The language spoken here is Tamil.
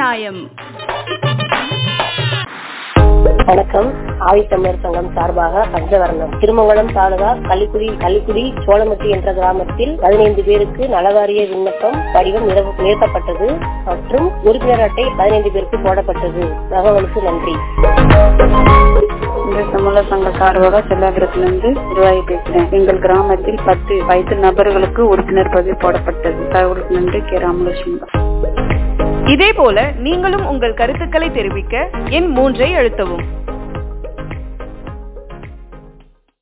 நியாயம் வணக்கம் ஆதித்தமிழர் சங்கம் சார்பாக பஞ்சவர்ணம் திருமங்கலம் தாலுகா கள்ளிக்குடி கள்ளிக்குடி சோளமட்டி என்ற கிராமத்தில் பதினைந்து பேருக்கு நலவாரிய விண்ணப்பம் படிவம் நிரப்ப- நிரப்பப்பட்டது மற்றும் உறுப்பினர் அட்டை பதினைந்து பேருக்கு போடப்பட்டது தகவலுக்கு நன்றி இந்த சமூக சங்க சார்பாக செல்லாபுரத்திலிருந்து நிர்வாகி பேசுறேன் எங்கள் கிராமத்தில் பத்து வயது நபர்களுக்கு உறுப்பினர் பதிவு போடப்பட்டது தகவலுக்கு நன்றி கே ராமலட்சுமி இதேபோல நீங்களும் உங்கள் கருத்துக்களை தெரிவிக்க எண் மூன்றை அழுத்தவும்